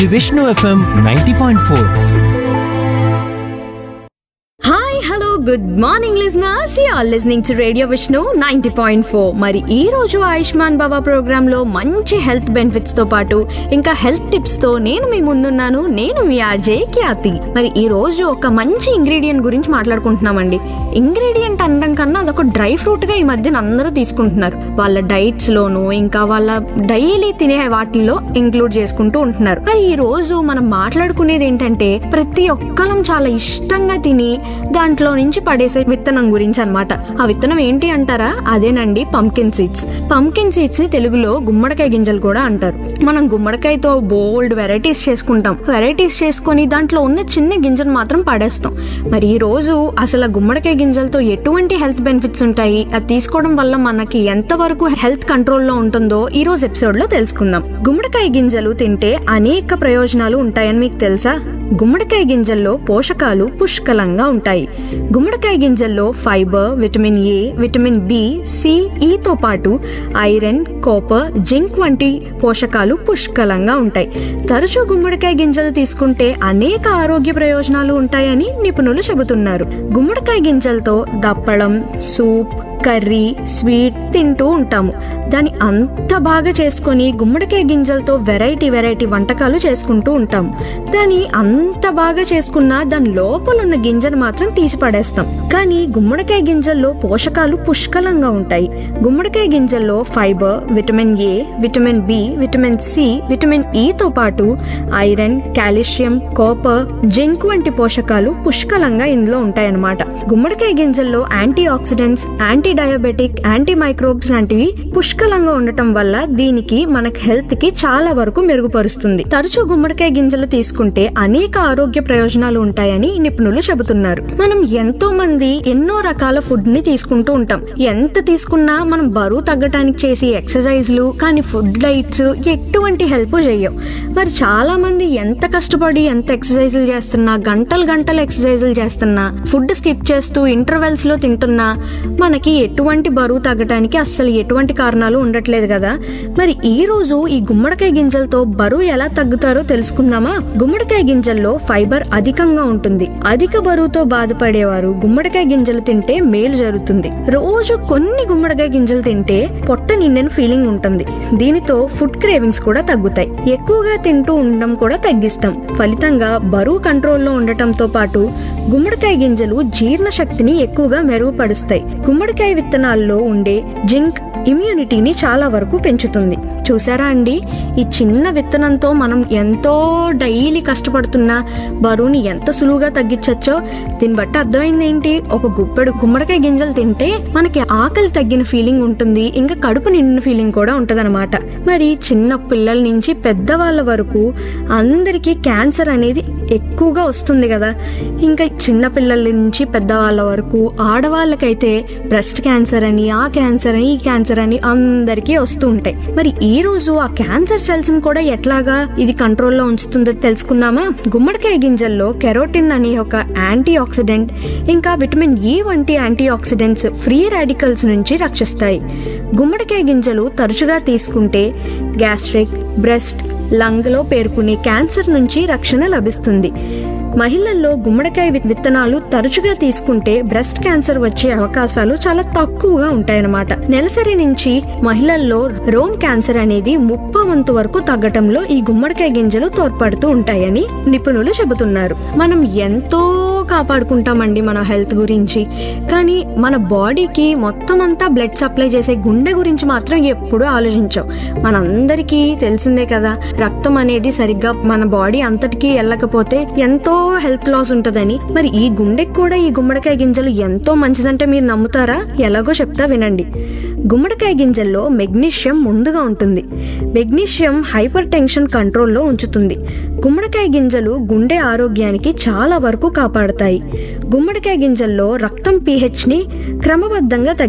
Vishnu FM ninety point four hi hello good morning listeners you are listening to radio Vishnu ninety point four మరి ఈ రోజు ఆయుష్మాన్ బాబా programme లో మంచి health benefits తో పాటు ఇంకా హెల్త్ టిప్స్ తో నేను మీ ముందున్నాను నేను మీ ఆర్జే ఖ్యాతి మరి ఈ రోజు ఒక మంచి ఇంగ్రీడియంట్ గురించి మాట్లాడుకుంటున్నామండి ఇంగ్రీడియంట్ అనడం కన్నా అదొక డ్రై ఫ్రూట్ గా ఈ మధ్యన అందరూ తీసుకుంటున్నారు వాళ్ళ డైట్స్ లోను ఇంకా వాళ్ళ డైలీ తినే వాటిల్లో ఇంక్లూడ్ చేసుకుంటూ ఉంటున్నారు మరి ఈ రోజు మనం మాట్లాడుకునేది ఏంటంటే ప్రతి ఒక్కరం చాలా ఇష్టంగా తిని దాంట్లో నుంచి పడేసే విత్తనం గురించి అన్నమాట ఆ విత్తనం ఏంటి అంటారా అదేనండి పంకిన్ సీడ్స్ పంకిన్ సీడ్స్ ని తెలుగులో గుమ్మడికాయ గింజలు కూడా అంటారు మనం గుమ్మడికాయతో బోల్డ్ వెరైటీస్ చేసుకుంటాం వెరైటీస్ చేసుకొని దాంట్లో ఉన్న చిన్న గింజను మాత్రం పడేస్తాం మరి ఈ రోజు అసలు ఆ గుమ్మడికాయ గింజలతో ఎటువంటి హెల్త్ బెనిఫిట్స్ ఉంటాయి అది తీసుకోవడం వల్ల మనకి ఎంతవరకు హెల్త్ కంట్రోల్లో ఉంటుందో ఈ రోజు ఎపిసోడ్ లో తెలుసుకుందాం గుమ్మడికాయ గింజలు తింటే అనేక ప్రయోజనాలు ఉంటాయని మీకు తెలుసా గుమ్మడికాయ గింజల్లో పోషకాలు పుష్కలంగా ఉంటాయి గుమ్మడికాయ గింజల్లో fibre vitamin A vitamin B C ఈతో పాటు ఐరన్ కాపర్ జింక్ వంటి పోషకాలు పుష్కలంగా ఉంటాయి తరచూ గుమ్మడికాయ గింజలు తీసుకుంటే అనేక ఆరోగ్య ప్రయోజనాలు ఉంటాయని నిపుణులు చెబుతున్నారు గుమ్మడికాయ గింజలతో దప్పడం సూప్ కర్రీ స్వీట్ తింటూ ఉంటాము దాన్ని అంత బాగా చేసుకొని గుమ్మడికాయ గింజలతో వెరైటీ వెరైటీ వంటకాలు చేసుకుంటూ ఉంటాము దాన్ని అంత బాగా చేసుకున్నా దాని లోపల ఉన్న గింజను మాత్రం తీసి పడేస్తాం కానీ గుమ్మడికాయ గింజల్లో పోషకాలు పుష్కలంగా ఉంటాయి గుమ్మడికాయ గింజల్లో fibre vitamin A vitamin B vitamin C vitamin ఈతో పాటు ఐరన్ కాల్షియం కాపర్ జింక్ వంటి పోషకాలు పుష్కలంగా ఇందులో ఉంటాయన్నమాట గుమ్మడికాయ గింజల్లో antioxidants antidiabetic antimicrobes లాంటివి పుష్కలంగా ఉండటం వల్ల దీనికి మనకి హెల్త్ కి చాలా వరకు మెరుగుపరుస్తుంది తరచూ గుమ్మడికాయ గింజలు తీసుకుంటే అనేక ఆరోగ్య ప్రయోజనాలు ఉంటాయని నిపుణులు చెబుతున్నారు మనం ఎంతో మంది ఎన్నో రకాల ఫుడ్ ని తీసుకుంటూ ఉంటాం ఎంత తీసుకున్నా మనం బరువు తగ్గటానికి చేసే ఎక్సర్సైజ్లు కానీ ఫుడ్ డైట్స్ ఎటువంటి హెల్ప్ చేయవు మరి చాలా మంది ఎంత కష్టపడి ఎంత ఎక్సర్సైజులు చేస్తున్నా గంటలు గంటలు ఎక్సర్సైజులు చేస్తున్నా ఫుడ్ స్కిప్ చేస్తూ ఇంటర్వెల్స్ లో తింటున్నా మనకి ఎటువంటి బరువు తగ్గటానికి అస్సలు ఎటువంటి కారణాలు ఉండట్లేదు కదా మరి ఈ రోజు ఈ గుమ్మడికాయ గింజలతో బరువు ఎలా తగ్గుతారో తెలుసుకుందామా గుమ్మడికాయ గింజల్లో ఫైబర్ అధికంగా ఉంటుంది అధిక బరువుతో బాధపడేవారు గుమ్మడికాయ గింజలు తింటే మేలు జరుగుతుంది రోజు కొన్ని గుమ్మడికాయ గింజలు తింటే పొట్ట నిండిన ఫీలింగ్ ఉంటుంది దీనితో ఫుడ్ క్రేవింగ్స్ కూడా తగ్గుతాయి ఎక్కువగా తింటూ ఉండడం కూడా తగ్గిస్తాం ఫలితంగా బరువు కంట్రోల్లో ఉండటంతో పాటు గుమ్మడికాయ గింజలు జీర్ణ శక్తిని ఎక్కువగా మెరుగుపరుస్తాయి గుమ్మడికాయ విత్తనాల్లో ఉండే జింక్ ఇమ్యూనిటీని చాలా వరకు పెంచుతుంది చూసారా అండి ఈ చిన్న విత్తనంతో మనం ఎంతో డైలీ కష్టపడుతున్న బరువుని ఎంత సులువుగా తగ్గించచ్చో దీన్ని బట్టి అర్థమైంది ఏంటి ఒక గుప్పెడు గుమ్మడికాయ గింజలు తింటే మనకి ఆకలి తగ్గిన ఫీలింగ్ ఉంటుంది ఇంకా కడుపు నిండిన ఫీలింగ్ కూడా ఉంటదన్నమాట మరి చిన్న పిల్లల నుంచి పెద్దవాళ్ళ వరకు అందరికీ క్యాన్సర్ అనేది ఎక్కువగా వస్తుంది కదా ఇంకా చిన్న పిల్లల నుంచి పెద్దవాళ్ళ వరకు ఆడవాళ్ళకైతే బ్రెస్ట్ క్యాన్సర్ అని ఆ క్యాన్సర్ అని ఈ క్యాన్సర్ అని అందరికీ వస్తూ ఉంటాయి మరి ఈ రోజు ఆ క్యాన్సర్ సెల్స్ ని కూడా ఎట్లాగా ఇది కంట్రోల్లో ఉంచుతుందో తెలుసుకుందామా గుమ్మడికాయ గింజల్లో కెరోటిన్ అనే ఒక యాంటీ ఆక్సిడెంట్ ఇంకా విటమిన్ ఈ వంటి యాంటీ ఆక్సిడెంట్స్ ఫ్రీ రాడికల్స్ నుంచి రక్షిస్తాయి గుమ్మడికాయ గింజలు తరచుగా తీసుకుంటే గ్యాస్ట్రిక్ బ్రెస్ట్ లంగ్లో పేర్కొనే క్యాన్సర్ నుంచి రక్షణ లభిస్తుంది మహిళల్లో గుమ్మడికాయ వి- విత్తనాలు తరచుగా తీసుకుంటే బ్రెస్ట్ క్యాన్సర్ వచ్చే అవకాశాలు చాలా తక్కువగా ఉంటాయన్నమాట నెలసరి నుంచి మహిళల్లో రోమ్ క్యాన్సర్ అనేది ముప్ప వంతు వరకు తగ్గటంలో ఈ గుమ్మడికాయ గింజలు తోడ్పడుతూ ఉంటాయని నిపుణులు చెబుతున్నారు మనం ఎంతో కాపాడుకుంటామండి మన హెల్త్ గురించి కానీ మన బాడీకి మొత్తం అంతా బ్లడ్ సప్లై చేసే గుండె గురించి మాత్రం ఎప్పుడూ ఆలోచించాం మనందరికీ తెలిసిందే కదా రక్తం అనేది సరిగ్గా మన బాడీ అంతటికీ వెళ్ళకపోతే ఎంతో హెల్త్ లాస్ ఉంటదని మరి ఈ గుండెకి కూడా ఈ గుమ్మడికాయ గింజలు ఎంతో మంచిదంటే మీరు నమ్ముతారా ఎలాగో చెప్తా వినండి గుమ్మడికాయ గింజల్లో మెగ్నీషియం ముందుగా ఉంటుంది మెగ్నీషియం హైపర్ టెన్షన్ కంట్రోల్లో ఉంచుతుంది గుమ్మడికాయ గింజలు గుండె ఆరోగ్యానికి చాలా వరకు కాపాడతాయి గుమ్మడికాయ గింజల్లో రక్తం pH ని క్రమబద్ధంగా తగ్గి